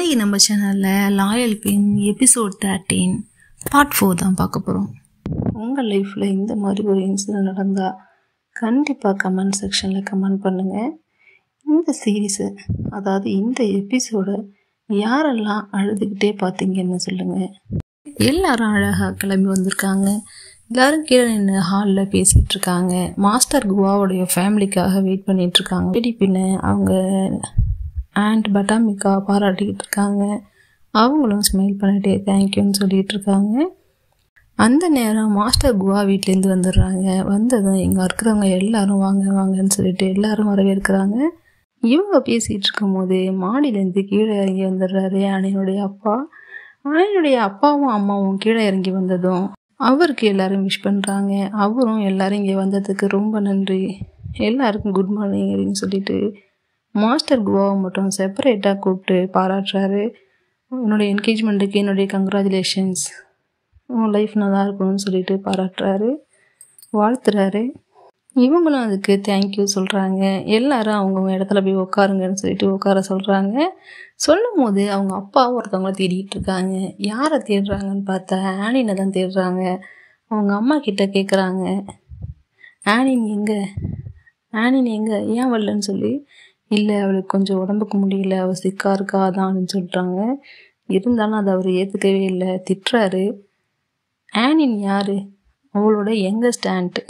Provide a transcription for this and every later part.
இன்னைக்கு நம்ம சேனலில் லாயல் பின் எபிசோட் தேர்ட்டீன் பார்ட் ஃபோர் தான் பார்க்க போகிறோம் உங்கள் லைஃப்பில் இந்த மாதிரி ஒரு இன்சிடென்ட் நடந்தால் கண்டிப்பாக கமெண்ட் செக்ஷனில் கமெண்ட் பண்ணுங்கள் இந்த சீரீஸு அதாவது இந்த எபிசோடை யாரெல்லாம் அழுதுகிட்டே பார்த்தீங்கன்னு சொல்லுங்கள் எல்லாரும் அழகாக கிளம்பி வந்திருக்காங்க எல்லாரும் கீழே நின்று ஹாலில் பேசிகிட்டு இருக்காங்க மாஸ்டர் குவாவுடைய ஃபேமிலிக்காக வெயிட் பண்ணிட்டு இருக்காங்க வெடி பின்ன அவங்க ஆண்ட் பட்டாமிக்கா பாராட்டிக்கிட்டு இருக்காங்க அவங்களும் ஸ்மைல் பண்ணிட்டே தேங்க்யூன்னு சொல்லிட்டு இருக்காங்க அந்த நேரம் மாஸ்டர் குவா வீட்டிலேருந்து வந்துடுறாங்க வந்ததும் இங்கே இருக்கிறவங்க எல்லாரும் வாங்க வாங்கன்னு சொல்லிட்டு எல்லாரும் வரவேற்கிறாங்க இவங்க பேசிகிட்டு இருக்கும்போது மாடியிலேருந்து கீழே இறங்கி வந்துடுறாரு அணியனுடைய அப்பா அணியனுடைய அப்பாவும் அம்மாவும் கீழே இறங்கி வந்ததும் அவருக்கு எல்லாரும் விஷ் பண்ணுறாங்க அவரும் எல்லாரும் இங்கே வந்ததுக்கு ரொம்ப நன்றி எல்லாருக்கும் குட் மார்னிங் அப்படின்னு சொல்லிட்டு மாஸ்டர் குவாவை மட்டும் செப்பரேட்டாக கூப்பிட்டு பாராட்டுறாரு என்னுடைய என்கேஜ்மெண்ட்டுக்கு என்னுடைய கங்க்ராச்சுலேஷன்ஸ் உன் லைஃப் நல்லா இருக்கணும்னு சொல்லிட்டு பாராட்டுறாரு வாழ்த்துறாரு இவங்களும் அதுக்கு தேங்க்யூ சொல்கிறாங்க எல்லாரும் அவங்கவுங்க இடத்துல போய் உட்காருங்கன்னு சொல்லிட்டு உட்கார சொல்கிறாங்க சொல்லும் போது அவங்க அப்பா ஒருத்தவங்கள தேடிட்டு இருக்காங்க யாரை தேடுறாங்கன்னு பார்த்தா ஆனினை தான் தேடுறாங்க அவங்க அம்மா கிட்ட கேட்குறாங்க ஆனின் எங்கே ஆனின் எங்கே ஏன் வரலன்னு சொல்லி இல்லை அவளுக்கு கொஞ்சம் உடம்புக்கு முடியல அவள் சிக்கா இருக்கா அதான்னு சொல்கிறாங்க இருந்தாலும் அதை அவர் ஏற்றுக்கவே இல்லை திட்டுறாரு ஆனின் யார் அவளோட எங்க ஸ்டாண்ட்டு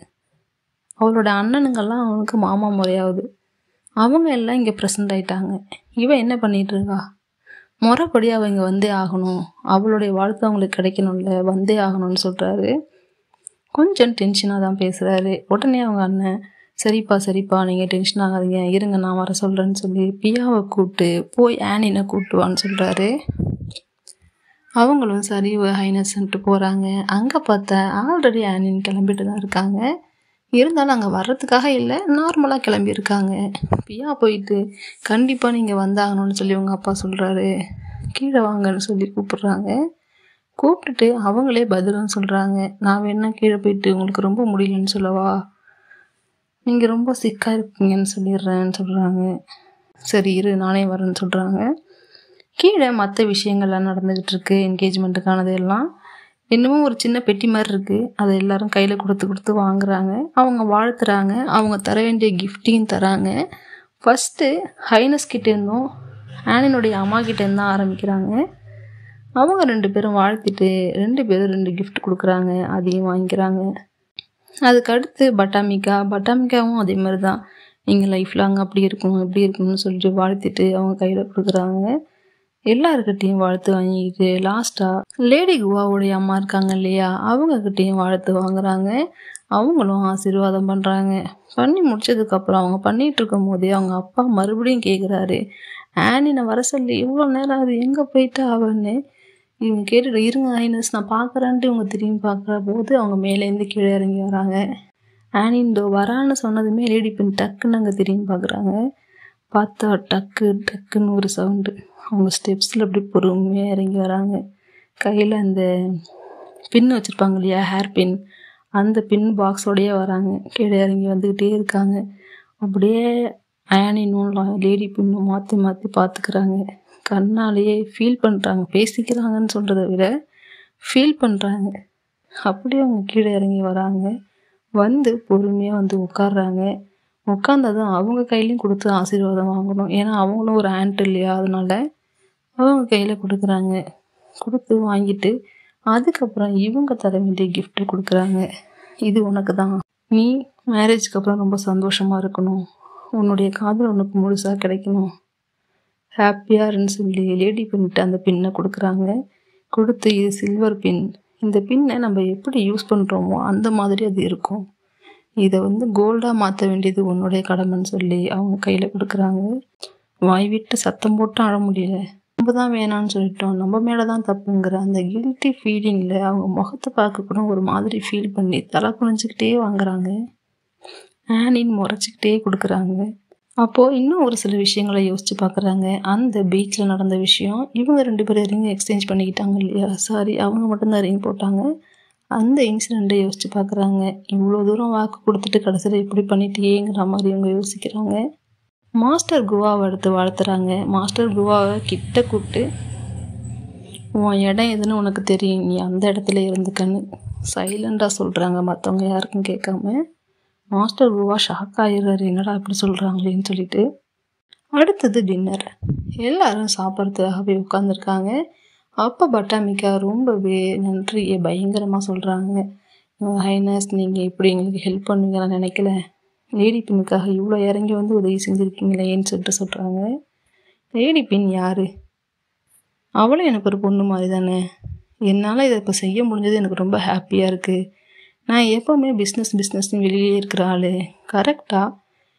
அவளோட அண்ணனுங்கெல்லாம் அவனுக்கு மாமா முறையாகுது அவங்க எல்லாம் இங்கே ப்ரெசண்ட் ஆயிட்டாங்க இவன் என்ன பண்ணிட்டு இருக்கா முறைப்படி அவள் இங்கே வந்தே ஆகணும் அவளுடைய வாழ்த்து அவங்களுக்கு கிடைக்கணும்ல வந்தே ஆகணும்னு சொல்கிறாரு கொஞ்சம் டென்ஷனாக தான் பேசுகிறாரு உடனே அவங்க அண்ணன் சரிப்பா சரிப்பா நீங்கள் டென்ஷன் ஆகாதீங்க இருங்க நான் வர சொல்கிறேன்னு சொல்லி பியாவை கூப்பிட்டு போய் ஆனினை கூப்பிட்டுவான்னு சொல்கிறாரு அவங்களும் சரி ஹைனஸ்ன்ட்டு போகிறாங்க அங்கே பார்த்தா ஆல்ரெடி ஆனின் கிளம்பிட்டு தான் இருக்காங்க இருந்தாலும் அங்கே வர்றதுக்காக இல்லை நார்மலாக கிளம்பியிருக்காங்க பியா போயிட்டு கண்டிப்பாக நீங்கள் வந்தாகணும்னு சொல்லி உங்கள் அப்பா சொல்கிறாரு கீழே வாங்கன்னு சொல்லி கூப்பிட்றாங்க கூப்பிட்டுட்டு அவங்களே பதிலும் சொல்கிறாங்க நான் வேணா கீழே போயிட்டு உங்களுக்கு ரொம்ப முடியலன்னு சொல்லவா நீங்கள் ரொம்ப சிக்காக இருக்கீங்கன்னு சொல்லிடுறேன்னு சொல்கிறாங்க சரி இரு நானே வரேன்னு சொல்கிறாங்க கீழே மற்ற விஷயங்கள்லாம் நடந்துக்கிட்டு இருக்கு என்கேஜ்மெண்ட்டுக்கானது எல்லாம் இன்னமும் ஒரு சின்ன பெட்டி மாதிரி இருக்குது அதை எல்லாரும் கையில் கொடுத்து கொடுத்து வாங்குறாங்க அவங்க வாழ்த்துறாங்க அவங்க தர வேண்டிய கிஃப்டையும் தராங்க ஃபஸ்ட்டு ஹைனஸ் கிட்டேருந்தும் ஆனினுடைய அம்மா கிட்டேருந்து தான் ஆரம்பிக்கிறாங்க அவங்க ரெண்டு பேரும் வாழ்த்திட்டு ரெண்டு பேரும் ரெண்டு கிஃப்ட் கொடுக்குறாங்க அதையும் வாங்கிக்கிறாங்க அதுக்கு அடுத்து பட்டாமிக்கா பட்டாமிக்காவும் அதே மாதிரி தான் எங்கள் லைஃப்பில் அங்கே அப்படி இருக்கணும் இப்படி இருக்கணும்னு சொல்லிட்டு வாழ்த்திட்டு அவங்க கையில் கொடுக்குறாங்க எல்லாருக்கிட்டேயும் வாழ்த்து வாங்கிட்டு லாஸ்ட்டாக லேடி குவாவுடைய அம்மா இருக்காங்க இல்லையா அவங்கக்கிட்டேயும் வாழ்த்து வாங்குறாங்க அவங்களும் ஆசீர்வாதம் பண்ணுறாங்க பண்ணி முடிச்சதுக்கப்புறம் அவங்க பண்ணிகிட்டு இருக்கும் போதே அவங்க அப்பா மறுபடியும் கேட்குறாரு ஆனினை வர சொல்லி இவ்வளோ நேரம் அது எங்கே போயிட்டா அவன்னு இவங்க கேட்டுட்டு இருங்க ஐனஸ் நான் பார்க்குறேன்ட்டு இவங்க திரும்பி பார்க்குற போது அவங்க மேலேருந்து கீழே இறங்கி வராங்க ஆனிந்தோ வரான்னு சொன்னதுமே லேடி பெண் டக்குன்னு அங்கே திரும்பி பார்க்குறாங்க பார்த்தா டக்கு டக்குன்னு ஒரு சவுண்டு அவங்க ஸ்டெப்ஸில் அப்படி பொறுமையாக இறங்கி வராங்க கையில் அந்த பின் வச்சுருப்பாங்க இல்லையா ஹேர் பின் அந்த பின் பாக்ஸோடையே வராங்க கீழே இறங்கி வந்துக்கிட்டே இருக்காங்க அப்படியே ஆனினும் லேடி பின்னும் மாற்றி மாற்றி பார்த்துக்கிறாங்க கண்ணாலேயே ஃபீல் பண்ணுறாங்க பேசிக்கிறாங்கன்னு சொல்கிறத விட ஃபீல் பண்ணுறாங்க அப்படியே அவங்க கீழே இறங்கி வராங்க வந்து பொறுமையாக வந்து உட்காடுறாங்க உட்காந்ததும் அவங்க கையிலையும் கொடுத்து ஆசீர்வாதம் வாங்கணும் ஏன்னா அவங்களும் ஒரு ஆண்ட் இல்லையா அதனால அவங்க கையில் கொடுக்குறாங்க கொடுத்து வாங்கிட்டு அதுக்கப்புறம் இவங்க தர வேண்டிய கிஃப்ட் கொடுக்குறாங்க இது உனக்கு தான் நீ மேரேஜ்க்கு அப்புறம் ரொம்ப சந்தோஷமாக இருக்கணும் உன்னுடைய காதல் உனக்கு முழுசாக கிடைக்கணும் ஹாப்பியாக இருன்னு சொல்லி லேடி பண்ணிட்டு அந்த பின்னை கொடுக்குறாங்க கொடுத்து இது சில்வர் பின் இந்த பின்னை நம்ம எப்படி யூஸ் பண்ணுறோமோ அந்த மாதிரி அது இருக்கும் இதை வந்து கோல்டாக மாற்ற வேண்டியது உன்னுடைய கடமைன்னு சொல்லி அவங்க கையில் கொடுக்குறாங்க வாய் விட்டு சத்தம் போட்டு அழ முடியல நம்ம தான் வேணான்னு சொல்லிட்டோம் நம்ம மேலே தான் தப்புங்கிற அந்த கில்ட்டி ஃபீலிங்கில் அவங்க முகத்தை பார்க்க கூட ஒரு மாதிரி ஃபீல் பண்ணி தலை குனிஞ்சிக்கிட்டே வாங்குறாங்க ஆனின்னு முறைச்சிக்கிட்டே கொடுக்குறாங்க அப்போது இன்னும் ஒரு சில விஷயங்களை யோசித்து பார்க்குறாங்க அந்த பீச்சில் நடந்த விஷயம் இவங்க ரெண்டு பேரும் ரிங் எக்ஸ்சேஞ்ச் பண்ணிக்கிட்டாங்க இல்லையா சாரி அவங்க மட்டும்தான் ரிங் போட்டாங்க அந்த இன்சிடெண்ட்டை யோசித்து பார்க்குறாங்க இவ்வளோ தூரம் வாக்கு கொடுத்துட்டு கடைசியில் இப்படி பண்ணிட்டியேங்கிற மாதிரி அவங்க யோசிக்கிறாங்க மாஸ்டர் குவாவை எடுத்து வாழ்த்துறாங்க மாஸ்டர் குவாவை கிட்ட கூப்பிட்டு உன் இடம் எதுன்னு உனக்கு தெரியும் நீ அந்த இடத்துல இருந்துக்கன்னு சைலண்டாக சொல்கிறாங்க மற்றவங்க யாருக்கும் கேட்காம மாஸ்டர் குவா ஷாக் ஆகிடுறாரு என்னடா இப்படி சொல்கிறாங்களேன்னு சொல்லிட்டு அடுத்தது டின்னர் எல்லாரும் சாப்பிட்றதுக்காக போய் உட்காந்துருக்காங்க அப்போ பட்டாமிக்கா ரொம்பவே நன்றியை பயங்கரமாக சொல்கிறாங்க ஹைனஸ் நீங்கள் இப்படி எங்களுக்கு ஹெல்ப் பண்ணுவீங்க நான் நினைக்கல லேடி பின்னுக்காக இவ்வளோ இறங்கி வந்து உதவி செஞ்சுருக்கீங்களேன்னு சொல்லிட்டு சொல்கிறாங்க லேடி பின் யார் அவளும் எனக்கு ஒரு பொண்ணு மாதிரி தானே என்னால் இதை இப்போ செய்ய முடிஞ்சது எனக்கு ரொம்ப ஹாப்பியாக இருக்குது நான் எப்போவுமே பிஸ்னஸ் பிஸ்னஸ்னு வெளியே இருக்கிற ஆள் கரெக்டாக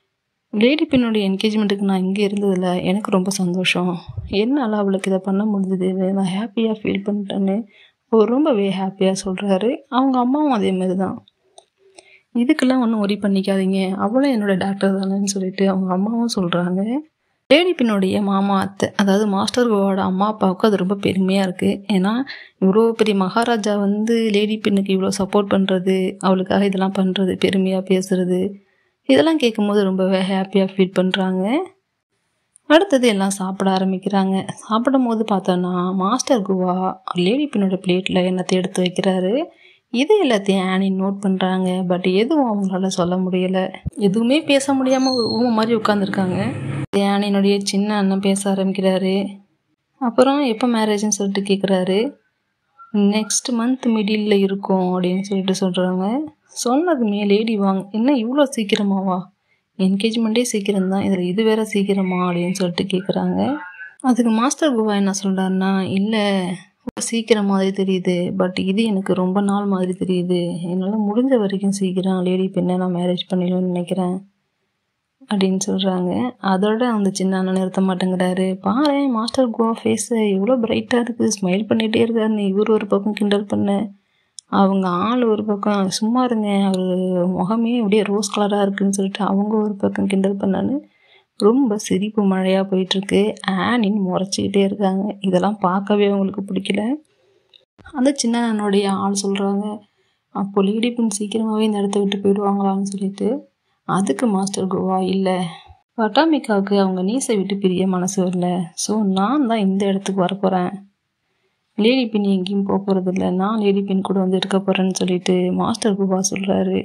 லேடி பெண்ணுடைய என்கேஜ்மெண்ட்டுக்கு நான் இங்கே இருந்ததில் எனக்கு ரொம்ப சந்தோஷம் என்னால் அவளுக்கு இதை பண்ண முடிஞ்சது நான் ஹாப்பியாக ஃபீல் பண்ணிட்டேன்னு அவர் ரொம்பவே ஹாப்பியாக சொல்கிறாரு அவங்க அம்மாவும் அதே மாதிரி தான் இதுக்கெல்லாம் ஒன்றும் ஒரி பண்ணிக்காதீங்க அவளும் என்னோட டாக்டர் தானேன்னு சொல்லிட்டு அவங்க அம்மாவும் சொல்கிறாங்க லேடி பின்னுடைய மாமா அத்தை அதாவது மாஸ்டர் கோவோட அம்மா அப்பாவுக்கு அது ரொம்ப பெருமையாக இருக்குது ஏன்னா இவ்வளோ பெரிய மகாராஜா வந்து லேடி பெண்ணுக்கு இவ்வளோ சப்போர்ட் பண்ணுறது அவளுக்காக இதெல்லாம் பண்ணுறது பெருமையாக பேசுகிறது இதெல்லாம் கேட்கும்போது ரொம்பவே ஹாப்பியாக ஃபீல் பண்ணுறாங்க அடுத்தது எல்லாம் சாப்பிட ஆரம்பிக்கிறாங்க சாப்பிடும் போது பார்த்தோன்னா மாஸ்டர் குவா லேடி பின்னோட பிளேட்டில் என்னத்தை எடுத்து வைக்கிறாரு இது எல்லாத்தையும் ஆனி நோட் பண்ணுறாங்க பட் எதுவும் அவங்களால சொல்ல முடியலை எதுவுமே பேச முடியாமல் ஒரு ஊமை மாதிரி உட்காந்துருக்காங்க ஆனியினுடைய சின்ன அண்ணன் பேச ஆரம்பிக்கிறாரு அப்புறம் எப்போ மேரேஜ்னு சொல்லிட்டு கேட்குறாரு நெக்ஸ்ட் மந்த் மிடில் இருக்கும் அப்படின்னு சொல்லிட்டு சொல்கிறாங்க சொன்னதுமே லேடி வாங்க என்ன இவ்வளோ சீக்கிரமாவா என்கேஜ்மெண்ட்டே சீக்கிரம் தான் இதில் இது வேற சீக்கிரமா அப்படின்னு சொல்லிட்டு கேட்குறாங்க அதுக்கு மாஸ்டர் குவா என்ன சொல்கிறாருன்னா இல்லை சீக்கிரம் மாதிரி தெரியுது பட் இது எனக்கு ரொம்ப நாள் மாதிரி தெரியுது என்னால் முடிஞ்ச வரைக்கும் சீக்கிரம் லேடி பெண்ணை நான் மேரேஜ் பண்ணிடணும்னு நினைக்கிறேன் அப்படின்னு சொல்கிறாங்க அதோட அந்த சின்ன அண்ணன் நிறுத்த மாட்டேங்கிறாரு பாரு மாஸ்டர் குவா ஃபேஸு எவ்வளோ பிரைட்டாக இருக்குது ஸ்மைல் பண்ணிகிட்டே இருக்காருன்னு இவர் ஒரு பக்கம் கிண்டல் பண்ண அவங்க ஆள் ஒரு பக்கம் சும்மா இருங்க அவர் முகமே அப்படியே ரோஸ் கலராக இருக்குன்னு சொல்லிட்டு அவங்க ஒரு பக்கம் கிண்டல் பண்ணான்னு ரொம்ப சிரிப்பு மழையாக போயிட்டுருக்கு ஆனின்னு முறைச்சிக்கிட்டே இருக்காங்க இதெல்லாம் பார்க்கவே அவங்களுக்கு பிடிக்கல அந்த சின்ன அண்ணனுடைய ஆள் சொல்கிறாங்க அப்போ லேடி பின் சீக்கிரமாகவே இந்த இடத்த விட்டு போயிடுவாங்களான்னு சொல்லிட்டு அதுக்கு மாஸ்டர் கோவா இல்லை வட்டாமிக்காவுக்கு அவங்க நீசை விட்டு பிரிய மனசு வரல ஸோ நான் தான் இந்த இடத்துக்கு வரப்போகிறேன் லேடி பின் எங்கேயும் போக போகிறது இல்லை நான் லேடி பின் கூட வந்து இருக்க போகிறேன்னு சொல்லிட்டு மாஸ்டர் குபா சொல்கிறாரு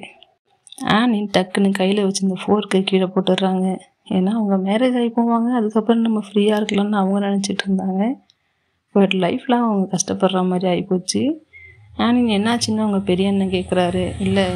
ஆனின் டக்குன்னு கையில் வச்சிருந்த ஃபோர்க்கை கீழே போட்டுடுறாங்க ஏன்னா அவங்க மேரேஜ் ஆகி போவாங்க அதுக்கப்புறம் நம்ம ஃப்ரீயாக இருக்கலாம்னு அவங்க நினச்சிட்டு இருந்தாங்க பட் லைஃப்லாம் அவங்க கஷ்டப்படுற மாதிரி ஆகிப்போச்சு ஆனின் என்னாச்சுன்னு அவங்க பெரிய அண்ணன் கேட்குறாரு இல்லை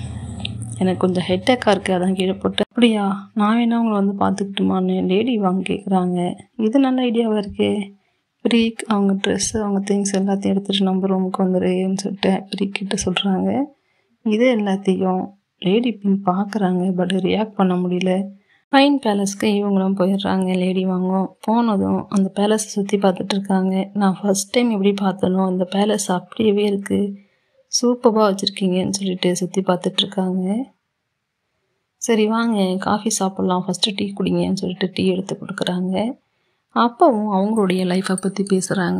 எனக்கு கொஞ்சம் ஹெட்டேக்காக இருக்குது அதான் கீழே போட்டு அப்படியா நான் வேணா உங்களை வந்து பார்த்துக்கிட்டுமான்னு லேடி வாங்க கேட்குறாங்க இது நல்ல ஐடியாவாக இருக்கே ப்ரீக் அவங்க ட்ரெஸ்ஸு அவங்க திங்ஸ் எல்லாத்தையும் எடுத்துகிட்டு நம்ம ரூமுக்கு வந்துடுன்னு சொல்லிட்டு ப்ரீக் கிட்ட சொல்கிறாங்க இது எல்லாத்தையும் லேடி பின் பார்க்குறாங்க பட் ரியாக்ட் பண்ண முடியல பைன் பேலஸ்க்கு இவங்களும் போயிடுறாங்க லேடி வாங்கும் போனதும் அந்த பேலஸை சுற்றி பார்த்துட்டு இருக்காங்க நான் ஃபஸ்ட் டைம் எப்படி பார்த்தனோ அந்த பேலஸ் அப்படியே இருக்குது சூப்பராக வச்சுருக்கீங்கன்னு சொல்லிட்டு சுற்றி பார்த்துட்ருக்காங்க சரி வாங்க காஃபி சாப்பிட்லாம் ஃபஸ்ட்டு டீ குடிங்கன்னு சொல்லிட்டு டீ எடுத்து கொடுக்குறாங்க அப்போவும் அவங்களுடைய லைஃப்பை பற்றி பேசுகிறாங்க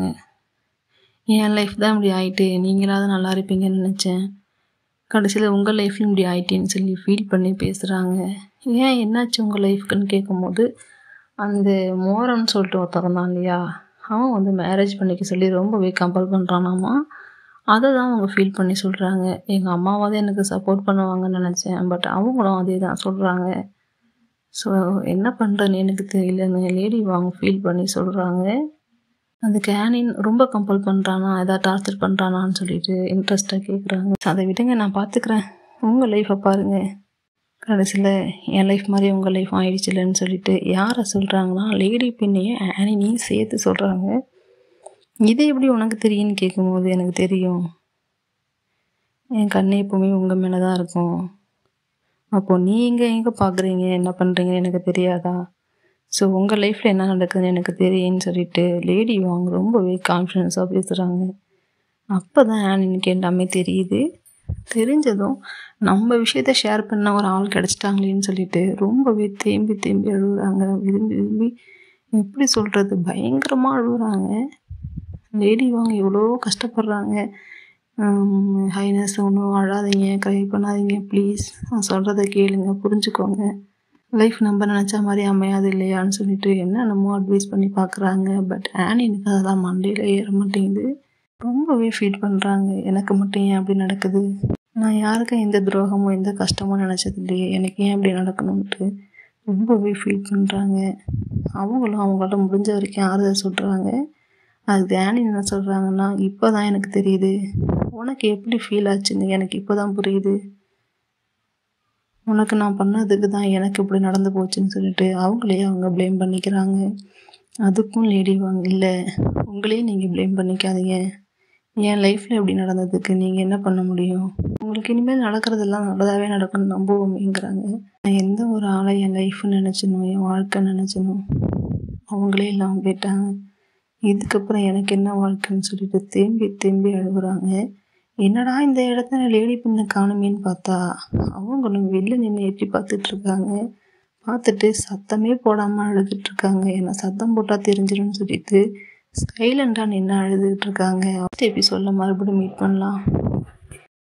என் லைஃப் தான் இப்படி ஆயிட்டு நீங்களாவது நல்லா இருப்பீங்கன்னு நினச்சேன் கடைசியில் உங்கள் லைஃப்லையும் இப்படி ஆயிட்டேன்னு சொல்லி ஃபீல் பண்ணி பேசுகிறாங்க ஏன் என்னாச்சு உங்கள் லைஃப்க்குன்னு கேட்கும்போது அந்த மோரன்னு சொல்லிட்டு ஒருத்தவன் தான் இல்லையா அவன் வந்து மேரேஜ் பண்ணிக்க சொல்லி ரொம்பவே கம்பல் பண்ணுறானாமா அதை தான் அவங்க ஃபீல் பண்ணி சொல்கிறாங்க எங்கள் அம்மாவாவது எனக்கு சப்போர்ட் பண்ணுவாங்கன்னு நினச்சேன் பட் அவங்களும் அதே தான் சொல்கிறாங்க ஸோ என்ன பண்ணுறேன்னு எனக்கு தெரியலன்னு லேடி வாங்க ஃபீல் பண்ணி சொல்கிறாங்க அந்த கேனின் ரொம்ப கம்பல் பண்ணுறானா எதாவது டார்ச்சர் பண்ணுறானான்னு சொல்லிட்டு இன்ட்ரெஸ்ட்டாக கேட்குறாங்க அதை விடுங்க நான் பார்த்துக்கிறேன் உங்கள் லைஃப்பை பாருங்கள் கடைசியில் என் லைஃப் மாதிரி உங்கள் லைஃப் ஆயிடுச்சு இல்லைன்னு சொல்லிட்டு யாரை சொல்கிறாங்கன்னா லேடி பின்னையும் ஆனினையும் சேர்த்து சொல்கிறாங்க இது எப்படி உனக்கு தெரியும்னு கேட்கும்போது எனக்கு தெரியும் என் கண்ணு எப்போவுமே உங்கள் மேலே தான் இருக்கும் அப்போது நீங்கள் எங்கே பார்க்குறீங்க என்ன பண்ணுறீங்கன்னு எனக்கு தெரியாதா ஸோ உங்கள் லைஃப்பில் என்ன நடக்குதுன்னு எனக்கு தெரியும்னு சொல்லிட்டு லேடி வாங்க ரொம்பவே கான்ஃபிடென்ஸாக பேசுகிறாங்க அப்போ தான் ஆனினுக்கு எல்லாமே தெரியுது தெரிஞ்சதும் நம்ம விஷயத்த ஷேர் பண்ண ஒரு ஆள் கிடச்சிட்டாங்களேன்னு சொல்லிட்டு ரொம்பவே தேம்பி தேம்பி அழுகுறாங்க விரும்பி விரும்பி எப்படி சொல்கிறது பயங்கரமாக அழுகுறாங்க லேடி வாங்க எவ்வளோ கஷ்டப்படுறாங்க ஹைனஸ் ஒன்றும் அழாதீங்க க்ரை பண்ணாதீங்க ப்ளீஸ் நான் சொல்கிறத கேளுங்க புரிஞ்சுக்கோங்க லைஃப் நம்ம நினச்ச மாதிரி அமையாது இல்லையான்னு சொல்லிட்டு என்னென்னமோ அட்வைஸ் பண்ணி பார்க்குறாங்க பட் ஆனினுக்கு அதெல்லாம் மண்டையில் ஏற மாட்டேங்குது ரொம்பவே ஃபீல் பண்ணுறாங்க எனக்கு மட்டும் ஏன் அப்படி நடக்குது நான் யாருக்கும் எந்த துரோகமோ எந்த கஷ்டமோ நினச்சது இல்லையே எனக்கு ஏன் அப்படி நடக்கணும்ன்ட்டு ரொம்பவே ஃபீல் பண்ணுறாங்க அவங்களும் அவங்களால முடிஞ்ச வரைக்கும் ஆறுதல் சொல்கிறாங்க அது தேனி என்ன சொல்கிறாங்கன்னா இப்போ தான் எனக்கு தெரியுது உனக்கு எப்படி ஃபீல் ஆச்சுன்னு எனக்கு இப்போ தான் புரியுது உனக்கு நான் பண்ணதுக்கு தான் எனக்கு இப்படி நடந்து போச்சுன்னு சொல்லிட்டு அவங்களே அவங்க ப்ளேம் பண்ணிக்கிறாங்க அதுக்கும் லேடி வாங்க இல்லை உங்களே நீங்கள் ப்ளேம் பண்ணிக்காதீங்க என் லைஃப்பில் இப்படி நடந்ததுக்கு நீங்கள் என்ன பண்ண முடியும் உங்களுக்கு இனிமேல் நடக்கிறதெல்லாம் நல்லதாகவே நடக்கணும் நம்புவோமேங்கிறாங்க நான் எந்த ஒரு ஆளை என் லைஃப்னு நினச்சணும் என் வாழ்க்கை நினச்சணும் அவங்களே இல்லாமல் போயிட்டாங்க இதுக்கப்புறம் எனக்கு என்ன வாழ்க்கைன்னு சொல்லிட்டு தேம்பி தேம்பி அழுகுறாங்க என்னடா இந்த இடத்துல லேடி பின்ன காணுமேன்னு பார்த்தா அவங்களும் வெளில நின்று எட்டி பார்த்துட்டு இருக்காங்க பார்த்துட்டு சத்தமே போடாமல் அழுதுட்டு இருக்காங்க ஏன்னா சத்தம் போட்டால் தெரிஞ்சிடும்னு சொல்லிட்டு சைலண்டாக நின்று அழுதுகிட்டு இருக்காங்க அடுத்த எபிசோடில் மறுபடியும் மீட் பண்ணலாம்